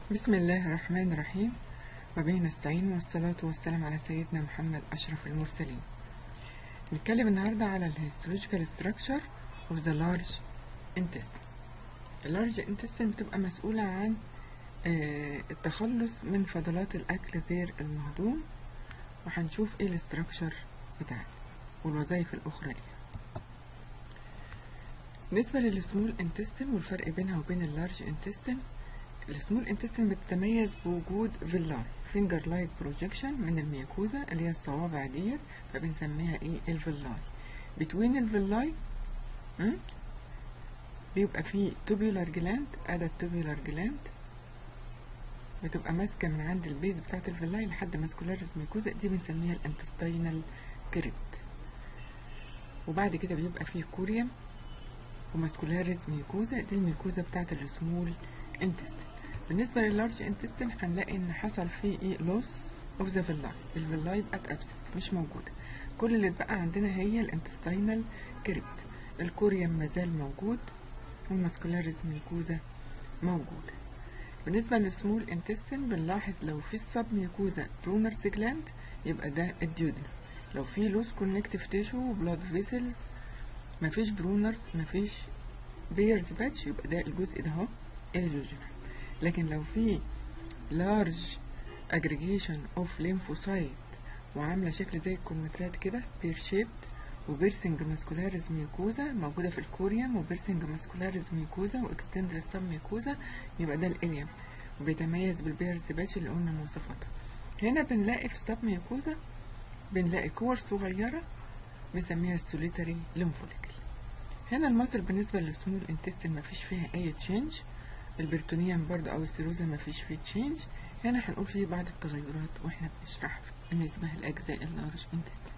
بسم الله الرحمن الرحيم وبه نستعين والصلاة والسلام على سيدنا محمد أشرف المرسلين نتكلم النهاردة على الهيستولوجيكال structure of the large intestine اللارج intestine بتبقى مسؤولة عن آه، التخلص من فضلات الأكل غير المهضوم وهنشوف ايه الاستراكشر بتاعته والوظائف الأخرى ليها بالنسبة للسمول انتستين والفرق بينها وبين اللارج انتستين السمول انتستين بتتميز بوجود فيلاي فينجر لايك بروجيكشن من الميكوزا اللي هي الصوابع ديت فبنسميها ايه الفيلاي بتوين الفيلاي م? بيبقى فيه توبيولار جلاند ادي التوبيولار جلاند بتبقى ماسكه من عند البيز بتاعت الفيلاي لحد ماسكولاريز ميكوزا دي بنسميها الانتستينال كريبت وبعد كده بيبقى فيه كوريوم وماسكولاريز ميكوزا دي الميكوزا بتاعت السمول انتستين بالنسبة لللارج انتستين هنلاقي ان حصل فيه ايه لوس اوف ذا فيلاي الفيلاي بقت ابسنت مش موجودة كل اللي اتبقى عندنا هي الانتستينال كريبت الكوريوم مازال موجود والماسكولاريز ميكوزا موجودة بالنسبة للسمول انتستين بنلاحظ لو في السب ميكوزا برونرز جلاند يبقى ده الديودن لو في لوس كونكتيف تيشو بلاد فيسلز مفيش برونرز مفيش بيرز باتش يبقى ده الجزء ده اهو الجوجينال لكن لو في large aggregation of lymphocyte وعاملة شكل زي الكمثرات كده بير شيبد وبيرسنج ماسكولاريز ميوكوزا موجودة في الكوريوم وبيرسنج ماسكولاريز ميوكوزا واكستند للسب ميوكوزا يبقى ده الاليوم وبيتميز بالبيرز باتش اللي قلنا مواصفاتها هنا بنلاقي في السب ميوكوزا بنلاقي كور صغيرة بنسميها السوليتري ليمفوليكل هنا المصل بالنسبة للسمول انتستين مفيش فيها أي تشينج البرتونيوم برضه أو السيروزا مفيش فيه تشينج هنا هنقول فيه بعض التغيرات واحنا بنشرح بالنسبة للأجزاء اللارج انتستين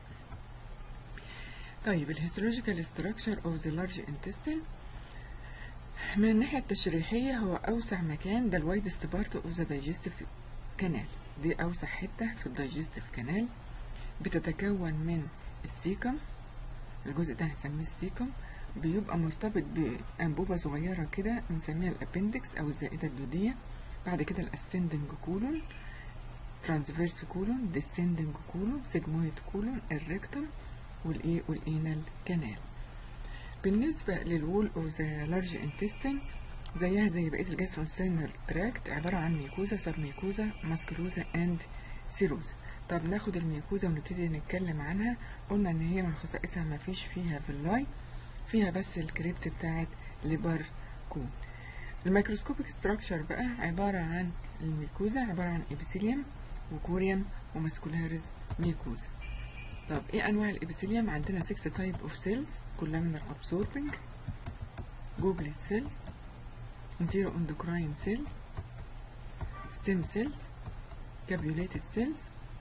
طيب الهيستولوجيكال ستراكشر اوف ذا لارج انتستين من الناحية التشريحية هو أوسع مكان ده الوايدست بارت اوف ذا دايجستيف كانالز دي أوسع حتة في الدايجستيف كانال بتتكون من السيكم الجزء ده هنسميه السيكم بيبقى مرتبط بأنبوبة صغيرة كده بنسميها الأبندكس أو الزائدة الدودية بعد كده الأسندنج كولون ترانسفيرس كولون ديسندنج كولون سيجمويد كولون الريكتوم والإيه والإينال كانال بالنسبة للوول أو ذا لارج انتستين زيها زي بقية الجاسترونسينال تراكت عبارة عن ميكوزا سب ميكوزا ماسكروزا اند سيروزا طب ناخد الميكوزا ونبتدي نتكلم عنها قلنا ان هي من خصائصها ما فيش فيها فيلاي فيها بس الكريبت بتاعت ليبر كون الميكروسكوبيك ستراكشر بقى عبارة عن الميكوزا عبارة عن ابيثيليوم وكوريوم وماسكولاريز ميكوزا طب ايه انواع الابيثيليوم عندنا 6 تايب اوف سيلز كلها من الابسوربنج جوبلت سيلز انتيرو اندوكراين سيلز ستيم سيلز كابيوليتد سيلز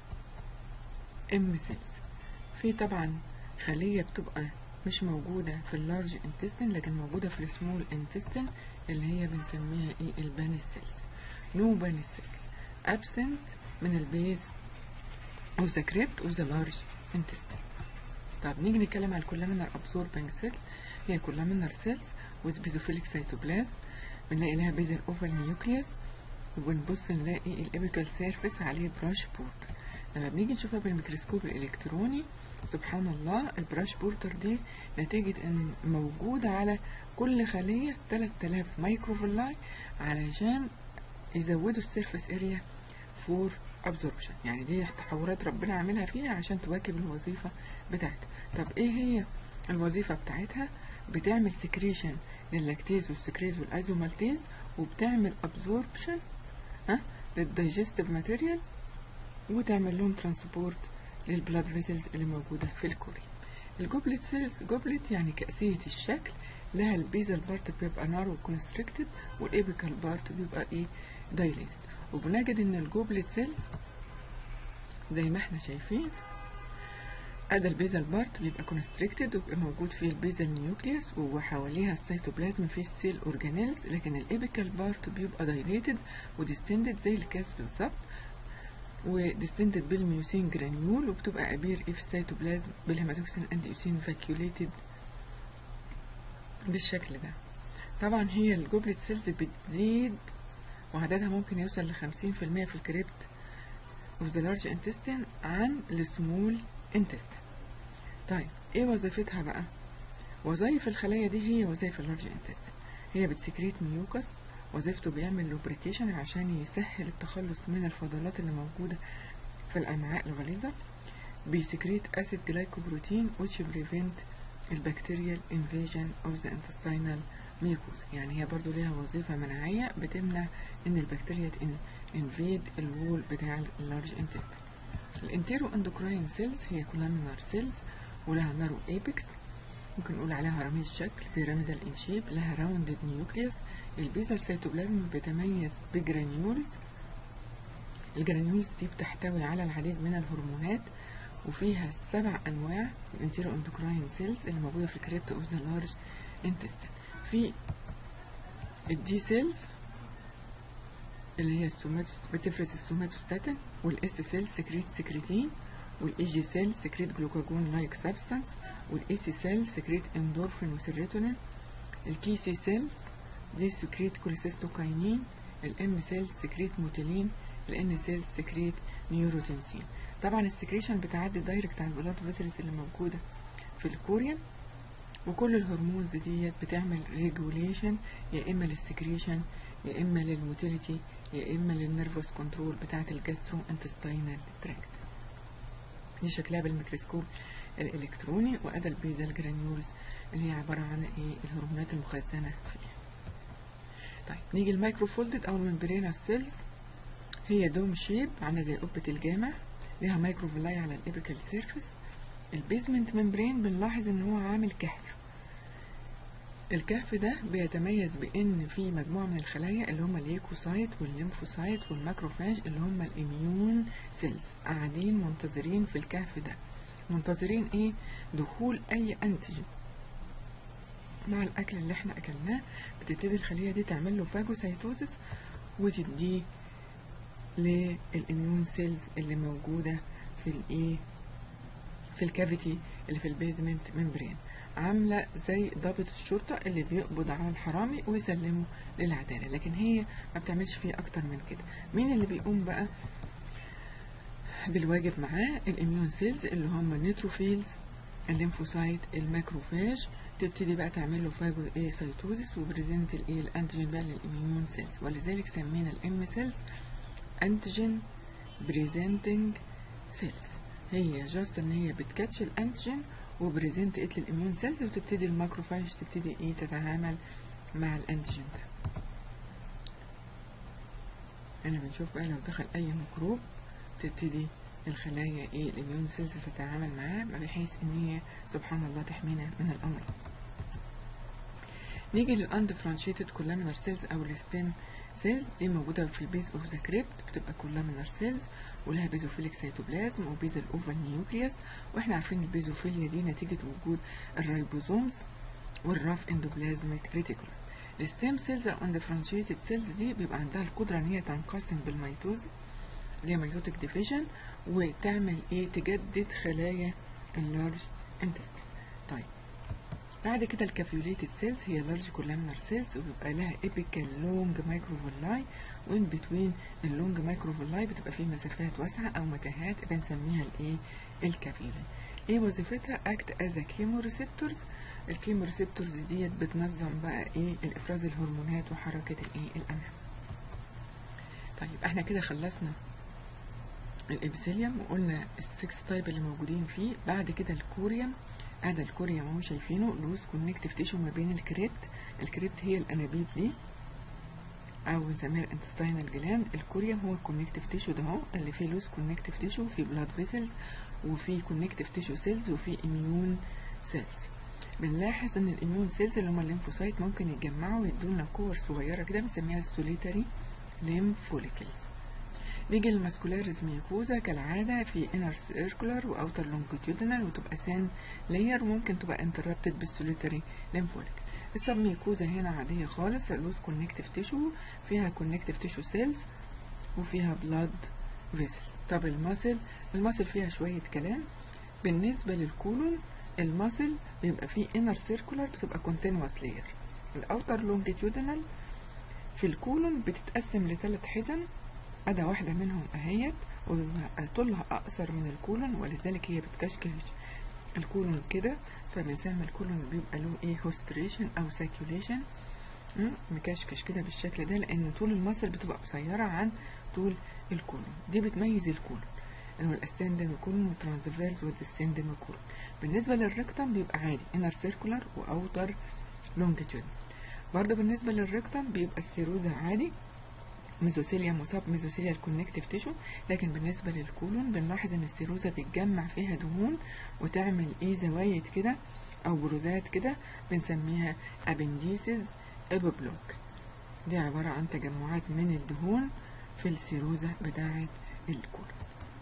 ام سيلز في طبعا خلية بتبقى مش موجودة في اللارج انتستين لكن موجودة في السمول انتستين اللي هي بنسميها ايه البانس سيلز نو بانس سيلز absent من البيز of the crypt of the large intestine طب نيجي نتكلم على الكولامينر absorbing cells هي كولامينر cells with basophilic cytoplasm بنلاقي لها بيزل اوفال نيوكليوس وبنبص نلاقي الابيكال سيرفيس عليه براش بورتر لما بنيجي نشوفها بالميكروسكوب الالكتروني سبحان الله البراش بورتر دي نتيجة ان موجودة على كل خلية 3000 مايكروفيلاي علشان يزودوا السيرفيس اريا فور ابزوربشن يعني دي تحولات ربنا عاملها فيها عشان تواكب الوظيفة بتاعتها طب ايه هي الوظيفة بتاعتها بتعمل سكريشن لللاكتيز والسكريز والايزومالتيز وبتعمل ابزوربشن ها للدايجستيف ماتيريال وتعمل لهم ترانسبورت للبلاد فيسلز اللي موجودة في الكوري الجوبلت سيلز جوبلت يعني كأسية الشكل لها البيزل بارت بيبقى نارو كونستريكتد والابيكال بارت بيبقى ايه دايليتد وبنجد ان الجوبلت سيلز زي ما احنا شايفين ادى البيزل بارت بيبقى كونستريكتد وبيبقى موجود فيه البيزل نيوكليوس وحواليها السيتوبلازم فيه السيل اورجانيلز لكن الابيكال بارت بيبقى دايليتد وديستندد زي الكاس بالظبط وديستندد بالميوسين جرانيول وبتبقى ابير ايه في السيتوبلازم بالهيماتوكسين اند يوسين فاكيوليتد بالشكل ده طبعا هي الجوبلت سيلز بتزيد وعددها ممكن يوصل لخمسين في المية في الكريبت of the large intestine عن السمول intestine طيب ايه وظيفتها بقى وظائف الخلايا دي هي وظائف اللارج intestine هي بتسكريت ميوكس وظيفته بيعمل لوبريكيشن عشان يسهل التخلص من الفضلات اللي موجودة في الأمعاء الغليظة بيسكريت أسيد جلايكوبروتين which prevent البكتيريال invasion of the intestinal mucosa يعني هي برضو ليها وظيفة مناعية بتمنع ان البكتيريا انفيد الوول بتاع اللارج انتستين الانتيرو اندوكراين سيلز هي كولامينار سيلز ولها نارو ايبكس ممكن نقول عليها هرمية شكل بيراميدال ان شيب لها راوندد نيوكليوس البيزل سيتوبلازم بيتميز بجرانيولز الجرانيولز دي بتحتوي على العديد من الهرمونات وفيها سبع انواع الانتيرو اندوكراين سيلز اللي موجوده في الكريبت اوف ذا لارج انتستين في الدي سيلز اللي هي السوماتوس بتفرز السوماتوستاتين والاس سيل سكريت سكريتين والاي جي سيل سكريت جلوكاجون لايك سبستانس والاي سي سيل سكريت اندورفين وسيروتونين الكي سي سيلز دي سكريت كوليسيستوكاينين الام سيل سكريت موتيلين الان سيل سكريت نيوروتنسين طبعا السكريشن بتعدي دايركت على البلاد فيسلز اللي موجوده في الكوريا وكل الهرمونز ديت بتعمل ريجوليشن يا اما للسكريشن يا اما للموتيليتي يا اما للنيرفوس كنترول بتاعه الجاسترو انتستينال تراكت دي شكلها بالميكروسكوب الالكتروني وادى البيزال جرانيولز اللي هي عباره عن ايه الهرمونات المخزنه فيها طيب نيجي المايكروفولدد او الممبرينا سيلز هي دوم شيب عامله زي قبه الجامع ليها مايكروفيلاي على الابيكال سيرفيس البيزمنت ممبرين بنلاحظ ان هو عامل كهف الكهف ده بيتميز بان في مجموعه من الخلايا اللي هم الليكوسايت والليمفوسايت والماكروفاج اللي هم الاميون سيلز قاعدين منتظرين في الكهف ده منتظرين ايه دخول اي انتيجين مع الاكل اللي احنا اكلناه بتبتدي الخليه دي تعمل له فاجوسايتوزس وتديه للاميون سيلز اللي موجوده في الايه في الكافيتي اللي في البيزمنت ممبرين عامله زي ضابط الشرطه اللي بيقبض على الحرامي ويسلمه للعداله لكن هي ما بتعملش فيه اكتر من كده مين اللي بيقوم بقى بالواجب معاه الاميون سيلز اللي هم النيتروفيلز الليمفوسايت الماكروفاج تبتدي بقى تعمل له فاجو ايه سيتوزيس وبريزنت الايه الانتيجين بقى للاميون سيلز ولذلك سمينا الام سيلز انتيجين بريزنتنج سيلز هي جاست ان هي بتكاتش الانتيجين وبريزنت ات للاميون سيلز وتبتدي الماكروفاج تبتدي ايه تتعامل مع الانتيجين ده هنا بنشوف بقى لو دخل اي ميكروب تبتدي الخلايا ايه الاميون سيلز تتعامل معاه بحيث ان هي سبحان الله تحمينا من الامراض نيجي للاندفرانشيتد كولامينار سيلز او الستيم سيلز دي موجوده في البيز اوف ذا كريبت بتبقى كولامينار سيلز ولها بيزوفيليك سيتوبلازم وبيزل اوفال نيوكليوس واحنا عارفين البيزوفيليا دي نتيجه وجود الرايبوزومز والراف اندوبلازميك ريتيكولار الستيم سيلز او اندفرانشيتد سيلز دي بيبقى عندها القدره ان هي تنقسم بالميتوز اللي هي ميتوتيك ديفيجن وتعمل ايه تجدد خلايا اللارج انتستين طيب بعد كده الكافيوليتد سيلز هي لارج كولامنر سيلز وبيبقى لها ايبيكال لونج مايكروفيلاي وين بتوين اللونج مايكروفيلاي بتبقى فيه مسافات واسعه او متاهات بنسميها الايه الكافيولي ايه وظيفتها اكت از كيمو ريسبتورز الكيمو ريسبتورز ديت بتنظم بقى ايه الافراز الهرمونات وحركه الايه الامعاء طيب احنا كده خلصنا الابيثيليوم وقلنا السكس تايب اللي موجودين فيه بعد كده الكوريوم ادي الكوريوم اهو شايفينه لوز كونكتيف تيشو ما بين الكريبت الكريبت هي الانابيب دي او بنسميها الانتستينال جلاند الكوريوم هو الكونكتيف تيشو ده اهو اللي فيه لوز كونكتيف تيشو وفيه بلاد فيسلز وفيه كونكتيف تيشو سيلز وفيه اميون سيلز بنلاحظ ان الاميون سيلز اللي هم الليمفوسايت ممكن يتجمعوا ويدونا كور صغيره كده بنسميها السوليتاري ليمفوليكلز نيجي للماسكولاريز ميكوزا كالعادة في انر سيركولار واوتر لونجيتيودينال وتبقى سان لاير وممكن تبقى انتربتد بالسوليتري ليمفوليك السب ميكوزا هنا عادية خالص لوز كونكتيف تيشو فيها كونكتيف تيشو سيلز وفيها بلاد فيسلز طب الماسل الماسل فيها شوية كلام بالنسبة للكولون الماسل بيبقى فيه انر سيركولار بتبقى كونتينوس لاير الاوتر لونجيتيودينال في الكولون بتتقسم لثلاث حزم أدا واحدة منهم أهيت وطولها أقصر من الكولون ولذلك هي بتكشكش الكولون كده فبنسمي الكولون بيبقى له ايه هوستريشن أو ساكيوليشن مكشكش كده بالشكل ده لأن طول المصل بتبقى قصيرة عن طول الكولون دي بتميز الكولون اللي هو الاسندنج كولون والترانسفيرس والديسندنج كولون بالنسبة للريكتم بيبقى عادي انر سيركولار واوتر لونجيتيود برضه بالنسبة للريكتم بيبقى السيروزا عادي ميزوثيليا مصاب ميزوثيليا الكونكتيف تيشو لكن بالنسبة للكولون بنلاحظ ان السيروزا بيتجمع فيها دهون وتعمل ايه زوايد كده او بروزات كده بنسميها ابنديسز ابوبلوك دي عبارة عن تجمعات من الدهون في السيروزا بتاعة الكولون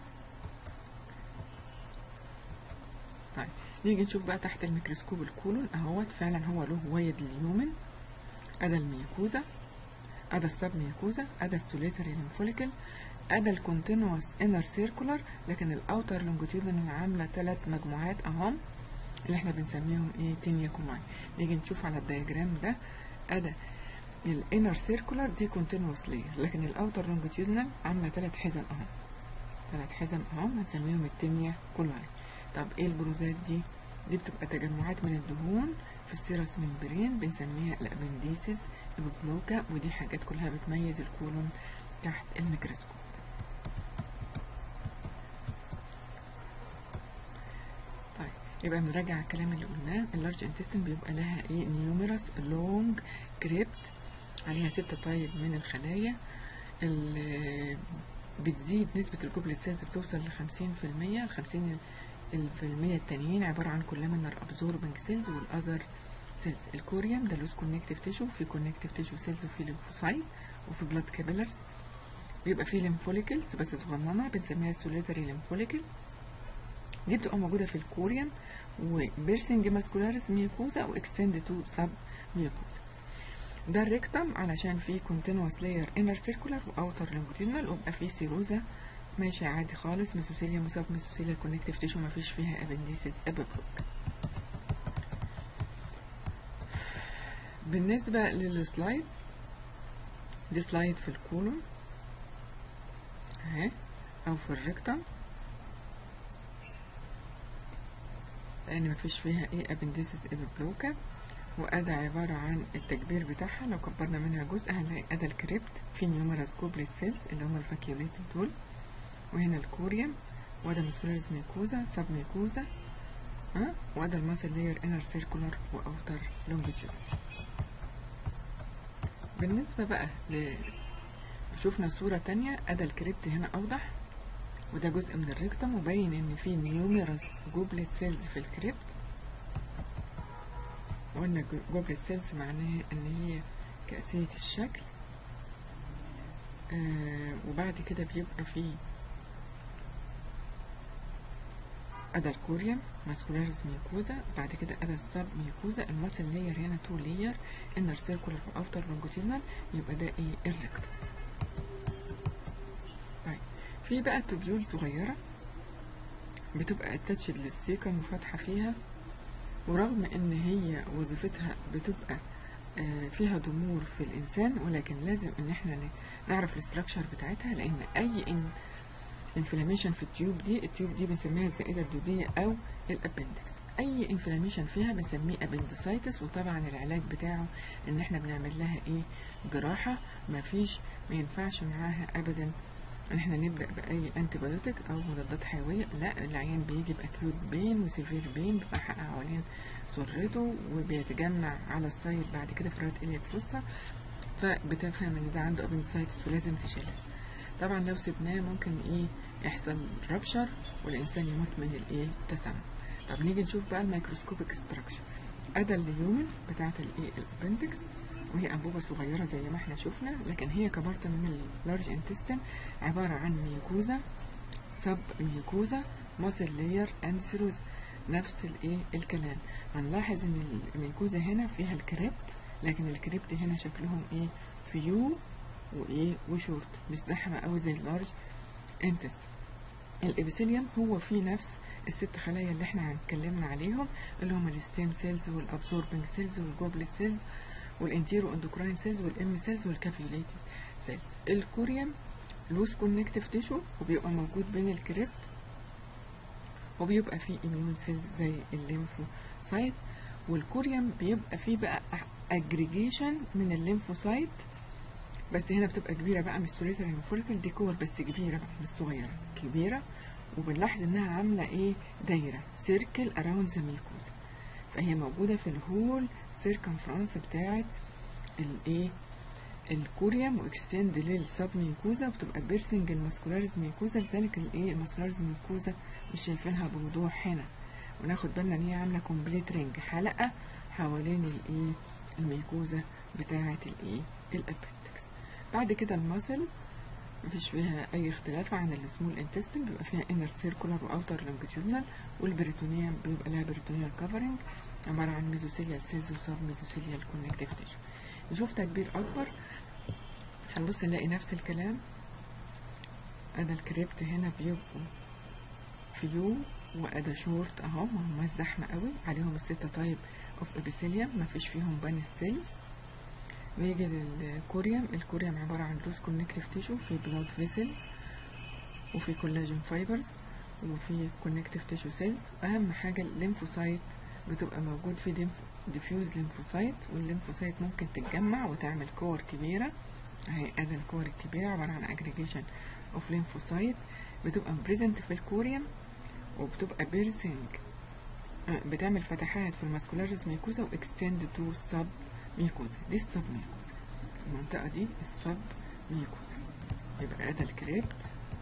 طيب نيجي نشوف بقى تحت الميكروسكوب الكولون اهوت فعلا هو له وايد اليومن ادا الميكوزا ادا السب ميكوزا ادا السوليتري ليمفوليكل ادا الكونتينوس انر سيركولار لكن الاوتر لونجيتيودنال عامله ثلاث مجموعات اهم اللي احنا بنسميهم ايه تينيا كوماي نيجي نشوف على الدياجرام ده ادا الانر سيركولار دي كونتينوس لير لكن الاوتر لونجيتيودنال عامله ثلاث حزم اهم ثلاث حزم اهم هنسميهم التينيا كولاي طب ايه البروزات دي دي بتبقى تجمعات من الدهون في السيرس ممبرين بنسميها الابنديسيس البلوكا ودي حاجات كلها بتميز الكولون تحت الميكروسكوب طيب يبقى بنراجع الكلام اللي قلناه اللارج انتستين بيبقى لها ايه نيوميرس لونج كريبت عليها ستة طيب من الخلايا اللي بتزيد نسبة الجبل السيلز بتوصل لخمسين في المية الخمسين في المية التانيين عبارة عن كولامينر ابزوربنج سيلز والاذر سيلز الكوريوم ده لوز كونكتيف تيشو في كونكتيف تيشو سيلز وفي ليمفوسايت وفي بلاد كابيلرز بيبقى فيه ليمفوليكلز بس صغننه بنسميها سوليتري ليمفوليكل دي بتبقى موجوده في الكوريوم وبيرسنج ماسكولاريس ميوكوزا واكستند تو سب ميوكوزا ده الريكتم علشان فيه كونتينوس لاير انر سيركولار واوتر لونجيتودينال ويبقى فيه سيروزا ماشي عادي خالص ميسوسيليا مصاب ميسوسيليا كونكتيف تيشو مفيش فيها ابنديسيس ابابلوك بالنسبة للسلايد دي سلايد في الكولون اهي او في الريكتم لان مفيش فيها ايه ابنديسيس ابابلوكا وأدا عبارة عن التكبير بتاعها لو كبرنا منها جزء هنلاقي أدا الكريبت في نيومرس جوبلت سيلز اللي هم الفاكيوليتد دول وهنا الكوريوم وده مسكولاريز ميكوزا سب ميكوزا ها وده الماسل لاير انر سيركولار واوتر لونجيتيود بالنسبة بقى ل شفنا صورة تانية أدا الكريبت هنا أوضح وده جزء من الريكتم وباين إن في نيوميرس جوبلت سيلز في الكريبت وقلنا جوبلت سيلز معناها إن هي كأسية الشكل آه وبعد كده بيبقى في أدا الكوريوم ماسكولاريز ميوكوزا بعد كده أدا السب ميوكوزا الماسل لاير هنا تو لاير انر سيركولار واوتر لونجيتيودنال يبقى ده ايه الريكتوم طيب في بقى تبيول صغيرة بتبقى اتاتشد للسيكم وفاتحة فيها ورغم ان هي وظيفتها بتبقى آه فيها ضمور في الانسان ولكن لازم ان احنا نعرف الاستراكشر بتاعتها لان اي ان انفلاميشن في التيوب دي التيوب دي بنسميها الزائده الدوديه او الابندكس اي انفلاميشن فيها بنسميه ابندسايتس وطبعا العلاج بتاعه ان احنا بنعمل لها ايه جراحه ما فيش ما ينفعش معاها ابدا ان احنا نبدا باي انتي بايوتيك او مضادات حيويه لا العيان بيجي باكيوت بين وسيفير بين بيبقى حوالين سرته وبيتجمع على السايد بعد كده في الرايت اليك فوسا فبتفهم ان ده عنده ابندسايتس ولازم تشيلها طبعا لو سبناه ممكن ايه يحصل ربشر والانسان يموت من الايه التسمم طب نيجي نشوف بقى الميكروسكوبيك ستراكشر ادا اليومن بتاعت الايه الابندكس وهي انبوبه صغيره زي ما احنا شفنا لكن هي كبارت من اللارج انتستين عباره عن ميوكوزا سب ميوكوزا ماسل لاير اند سيروزا نفس الايه الكلام هنلاحظ ان الميوكوزا هنا فيها الكريبت لكن الكريبت هنا شكلهم ايه فيو وايه وشورت مش زحمه قوي زي اللارج انتست الابيثيليوم هو فيه نفس الست خلايا اللي احنا اتكلمنا عليهم اللي هم الستيم سيلز والابسوربنج سيلز والجوبلت سيلز والانتيرو اندوكراين سيلز والام سيلز والكافيوليتد سيلز الكوريوم لوس كونكتيف تيشو وبيبقى موجود بين الكريبت وبيبقى فيه اميون سيلز زي الليمفوسايت والكوريوم بيبقى فيه بقى اجريجيشن من الليمفوسايت بس هنا بتبقى كبيره بقى مش سوليتري فوليكل دي كور بس كبيره بقى مش صغيره كبيره وبنلاحظ انها عامله ايه دايره سيركل اراوند ذا ميكوزا فهي موجوده في الهول سيركمفرانس بتاعه الايه الكوريوم واكستند للسب ميكوزا وبتبقى بيرسنج الماسكولاريز ميكوزا لذلك الايه الماسكولاريز ميكوزا مش شايفينها بوضوح هنا وناخد بالنا ان هي عامله كومبليت رينج حلقه حوالين الايه الميكوزا بتاعه الايه الابندكس بعد كده الماسل مفيش فيها اي اختلاف عن السمول انتستين بيبقى فيها انر سيركولار واوتر لونجيتيودنال والبريتونيوم بيبقى لها بريتونيال كفرنج عباره عن ميزوسيليال سيلز وسب ميزوسيليال كونكتيف تيشو نشوف تكبير اكبر هنبص نلاقي نفس الكلام ادا الكريبت هنا بيبقوا فيو وادا شورت اهو ما هماش زحمه قوي عليهم الستة تايب اوف ابيثيليوم مفيش فيهم بان السيلز نيجي للكوريوم الكوريوم عبارة عن لوز كونكتيف تيشو في بلاد فيسلز وفي كولاجين فايبرز وفي كونكتيف تيشو سيلز اهم حاجة الليمفوسايت بتبقى موجود في ديفيوز ليمفوسايت والليمفوسايت ممكن تتجمع وتعمل كور كبيرة اهي ادي الكور الكبيرة عبارة عن اجريجيشن اوف ليمفوسايت بتبقى بريزنت في الكوريوم وبتبقى بيرسنج بتعمل فتحات في الماسكولاريز ميكوزا واكستند تو سب ميكوزا دي السب ميكوزا المنطقة دي السب ميكوزا يبقى ادي الكريبت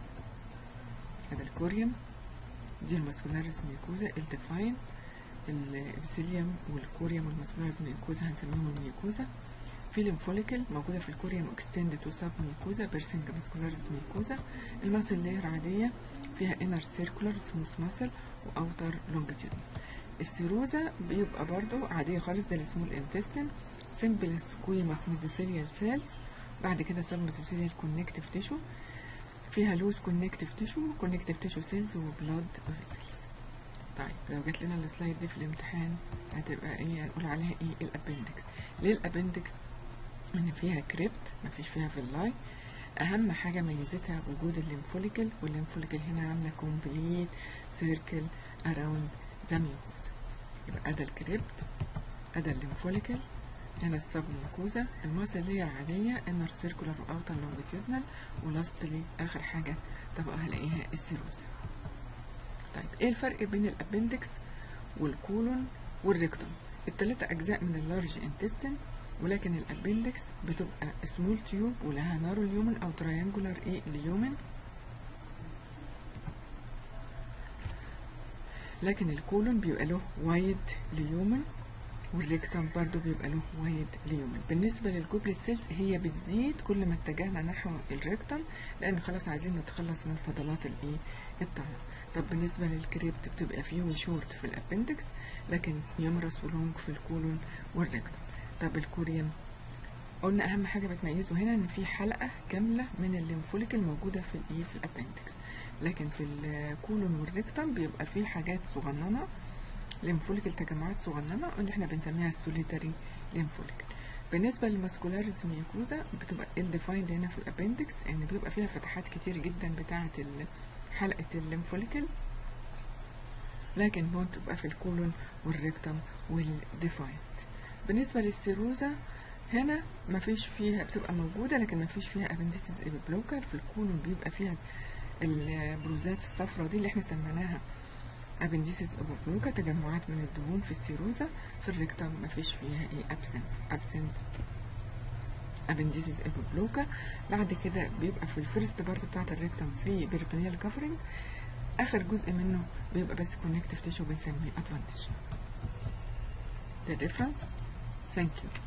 ادي الكوريوم دي الماسكولاريز ميكوزا الديفاين الابسيليوم والكوريوم والماسكولاريز ميكوزا هنسميهم الميكوزا في ليمفوليكل موجودة في الكوريوم اكستند تو سب ميكوزا بيرسنج ماسكولاريز ميكوزا الماسل لير عادية فيها انر سيركولار سموث ماسل واوتر لونجيتيودنال السيروزا بيبقى برضو عادية خالص زي السمول انتستين سمبل سكويماس ميزوثيليال سيلز بعد كده سب ميزوثيليال كونكتيف تيشو فيها لوز كونكتيف تيشو كونكتيف تيشو سيلز وبلاد فيسلز طيب لو جات لنا السلايد دي في الامتحان هتبقى ايه هنقول عليها ايه الابندكس ليه الابندكس ان فيها كريبت مفيش فيها فيلاي اهم حاجه ميزتها وجود الليمفوليكل والليمفوليكل هنا عامله كومبليت سيركل اراوند ذا ميوكوزا يبقى ادا الكريبت ادا الليمفوليكل هنا السب ميوكوزا الماسل اللي هي العاديه انر سيركولار واوتر لونجيتيودنال ولاستلي اخر حاجه طبقه هلاقيها السيروزا طيب ايه الفرق بين الابندكس والكولون والريكتوم التلاتة اجزاء من اللارج انتستين ولكن الابندكس بتبقى سمول تيوب ولها نارو ليومن او تريانجولار ايه ليومن لكن الكولون بيبقى له وايد ليومن والريكتم برضو بيبقى له وايد ليومن بالنسبة للجوبلت سيلز هي بتزيد كل ما اتجهنا نحو الريكتم لان خلاص عايزين نتخلص من فضلات الايه الطعام طب بالنسبة للكريبت بتبقى فيو شورت في الابندكس لكن يمرس ولونج في الكولون والريكتم طب الكوريوم قلنا اهم حاجه بتميزه هنا ان في حلقه كامله من الليمفوليكل موجوده في الايه في الابندكس لكن في الكولون والريكتم بيبقى في حاجات صغننه ليمفوليكل تجمعات صغننه اللي احنا بنسميها السوليتاري ليمفوليكل بالنسبة للماسكولاريز ميوكوزا بتبقى الديفايند هنا في الابندكس ان بيبقى فيها فتحات كتير جدا بتاعة حلقة الليمفوليكل لكن بتبقى في الكولون والريكتم والديفايند بالنسبة للسيروزا هنا مفيش فيها بتبقى موجودة لكن مفيش فيها ابنديسيس ايبيبلوكر في الكولون بيبقى فيها البروزات الصفراء دي اللي احنا سميناها ابنديسيس ايبيبلوكا تجمعات من الدهون في السيروزا في الريكتم مفيش فيها ايه ابسنت ابسنت ابنديسيس ايبيبلوكا بعد كده بيبقى في الفيرست بارت بتاعت الريكتم في بيريتونيال كفرنج اخر جزء منه بيبقى بس كونكتيف تيشو بنسميه ادفانتج the difference thank you